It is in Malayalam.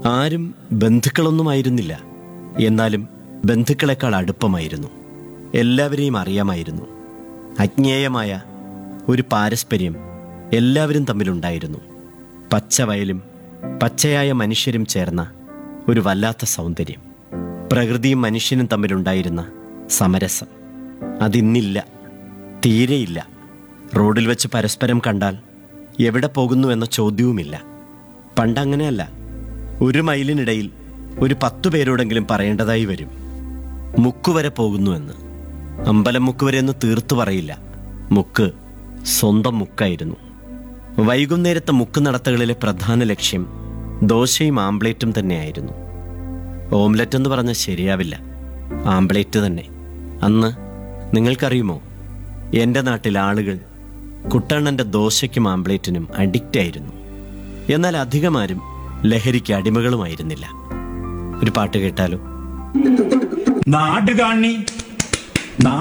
ആരും ബന്ധുക്കളൊന്നുമായിരുന്നില്ല എന്നാലും ബന്ധുക്കളെക്കാൾ അടുപ്പമായിരുന്നു എല്ലാവരെയും അറിയാമായിരുന്നു അജ്ഞേയമായ ഒരു പാരസ്പര്യം എല്ലാവരും തമ്മിലുണ്ടായിരുന്നു പച്ചവയലും പച്ചയായ മനുഷ്യരും ചേർന്ന ഒരു വല്ലാത്ത സൗന്ദര്യം പ്രകൃതിയും മനുഷ്യനും തമ്മിലുണ്ടായിരുന്ന സമരസം അതിന്നില്ല തീരെയില്ല റോഡിൽ വെച്ച് പരസ്പരം കണ്ടാൽ എവിടെ പോകുന്നു എന്ന ചോദ്യവുമില്ല പണ്ടങ്ങനെയല്ല ഒരു മൈലിനിടയിൽ ഒരു പത്തു പേരോടെങ്കിലും പറയേണ്ടതായി വരും മുക്കുവരെ പോകുന്നു എന്ന് അമ്പലം മുക്കുവരെ എന്ന് തീർത്തു പറയില്ല മുക്ക് സ്വന്തം മുക്കായിരുന്നു വൈകുന്നേരത്തെ മുക്ക് നടത്തകളിലെ പ്രധാന ലക്ഷ്യം ദോശയും ആംപ്ലേറ്റും തന്നെയായിരുന്നു ഓംലെറ്റ് എന്ന് പറഞ്ഞാൽ ശരിയാവില്ല ആംപ്ലേറ്റ് തന്നെ അന്ന് നിങ്ങൾക്കറിയുമോ എൻ്റെ നാട്ടിൽ ആളുകൾ കുട്ടണ്ണൻ്റെ ദോശയ്ക്കും ആംപ്ലേറ്റിനും അഡിക്റ്റ് ആയിരുന്നു എന്നാൽ അധികമാരും ലഹരിക്ക് അടിമകളുമായിരുന്നില്ല ഒരു പാട്ട് കേട്ടാലോ നാടുകാണി